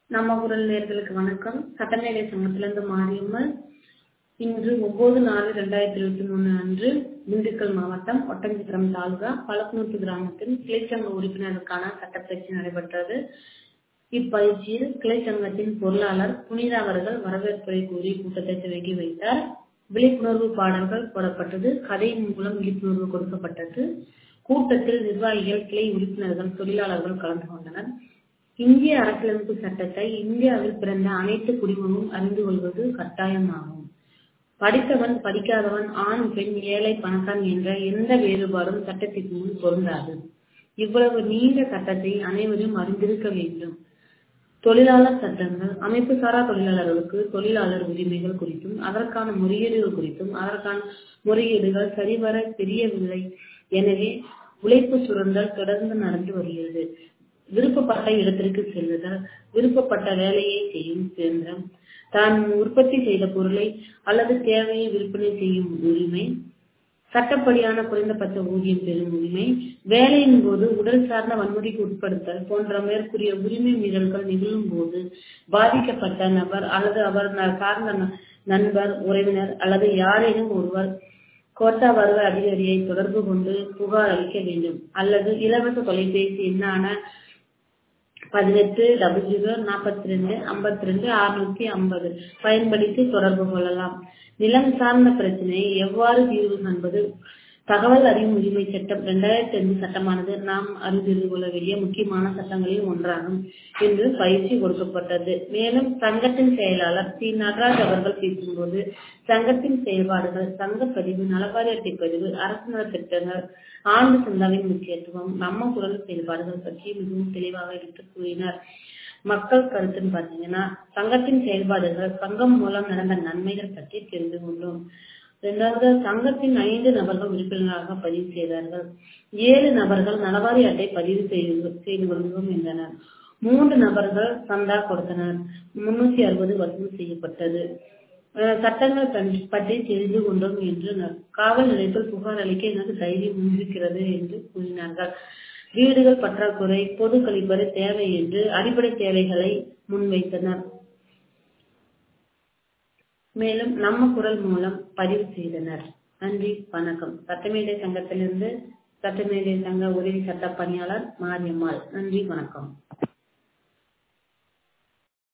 நம்ம குரல் நேர்களுக்கு வணக்கம் சட்டமேடை சங்கத்திலிருந்து மாரியம்மன் இன்று ஒன்பது நாலு ரெண்டாயிரத்தி இருபத்தி மூணு அன்று திண்டுக்கல் மாவட்டம் ஒட்டஞ்சித்திரம் தாலுகா பழக்குனூத்து கிராமத்தில் கிளைச்சங்க உறுப்பினருக்கான சட்டப்பயிற்சி நடைபெற்றது இப்பயிற்சியில் கிளைச்சங்கத்தின் பொருளாளர் புனிதா அவர்கள் வரவேற்புரை கூறி கூட்டத்தை துவக்கி வைத்தார் விழிப்புணர்வு பாடல்கள் போடப்பட்டது கதையின் மூலம் விழிப்புணர்வு கொடுக்கப்பட்டது கூட்டத்தில் நிர்வாகிகள் கிளை உறுப்பினர்கள் தொழிலாளர்கள் கலந்து கொண்டனர் இந்திய அரசியலமைப்பு சட்டத்தை இந்தியாவில் பிறந்த அனைத்து குடிமகனும் அறிந்து கொள்வது கட்டாயமாகும் படித்தவன் படிக்காதவன் ஆண் பெண் ஏழை பணக்காரன் என்ற எந்த வேறுபாடும் சட்டத்திற்கு முன் பொருந்தாது இவ்வளவு நீண்ட சட்டத்தை அனைவரும் அறிந்திருக்க வேண்டும் தொழிலாளர் சட்டங்கள் அமைப்பு சாரா தொழிலாளர்களுக்கு தொழிலாளர் உரிமைகள் குறித்தும் அதற்கான முறையீடுகள் குறித்தும் அதற்கான முறையீடுகள் சரிவர தெரியவில்லை எனவே உழைப்பு சுரண்டல் தொடர்ந்து நடந்து வருகிறது விருப்பப்பட்ட இடத்திற்கு செல்லுதல் விருப்பப்பட்ட வேலையை செய்யும் சுதந்திரம் தான் உற்பத்தி செய்த பொருளை அல்லது தேவையை விற்பனை செய்யும் உரிமை சட்டப்படியான குறைந்தபட்ச ஊதியம் பெறும் உரிமை வேலையின் போது உடல் சார்ந்த வன்முறைக்கு உட்படுத்தல் போன்ற மேற்கூறிய உரிமை மீறல்கள் நிகழும் போது பாதிக்கப்பட்ட நபர் அல்லது அவர் சார்ந்த நண்பர் உறவினர் அல்லது யாரேனும் ஒருவர் கோட்டா வருவாய் அதிகாரியை தொடர்பு கொண்டு புகார் அளிக்க வேண்டும் அல்லது இலவச தொலைபேசி எண்ணான பதினெட்டு டபுள் ஜீரோ நாற்பத்தி ரெண்டு ஐம்பத்தி ரெண்டு அறுநூத்தி ஐம்பது பயன்படுத்தி தொடர்பு கொள்ளலாம் நிலம் சார்ந்த பிரச்சனையை எவ்வாறு தீர்வு காண்பது தகவல் அறியும் உரிமை சட்டம் இரண்டாயிரத்தி அஞ்சு சட்டமானது நாம் அறிந்து கொள்ள வேண்டிய முக்கியமான சட்டங்களில் ஒன்றாகும் என்று பயிற்சி கொடுக்கப்பட்டது மேலும் சங்கத்தின் செயலாளர் சி நடராஜ் அவர்கள் பேசும்போது சங்கத்தின் செயல்பாடுகள் சங்க பதிவு நலவாரி அட்டை பதிவு அரசு நலத்திட்டங்கள் ஆண்டு சந்தாவின் முக்கியத்துவம் நம்ம குரல் செயல்பாடுகள் பற்றி மிகவும் தெளிவாக எடுத்து கூறினார் மக்கள் கருத்துன்னு பாத்தீங்கன்னா சங்கத்தின் செயல்பாடுகள் சங்கம் மூலம் நடந்த நன்மைகள் பற்றி தெரிந்து கொண்டோம் இரண்டாவது சங்கத்தின் ஐந்து நபர்கள் உறுப்பினராக பதிவு செய்தார்கள் ஏழு நபர்கள் நலவாரி அட்டை பதிவு செய்து கொள்வோம் என்றனர் மூன்று நபர்கள் சந்தா கொடுத்தனர் முன்னூத்தி அறுபது வசூல் செய்யப்பட்டது சட்டங்கள் பற்றி தெரிந்து கொண்டோம் என்று காவல் நிலையத்தில் புகார் அளிக்க எனக்கு தைரியம் இருக்கிறது என்று கூறினார்கள் வீடுகள் பற்றாக்குறை பொது கழிப்பறை தேவை என்று அடிப்படை தேவைகளை முன்வைத்தனர் மேலும் நம்ம குரல் மூலம் பதிவு செய்தனர் நன்றி வணக்கம் சட்டமேடை சங்கத்திலிருந்து சட்டமேடை சங்க உதவி சட்ட பணியாளர் மாரியம்மாள் நன்றி வணக்கம்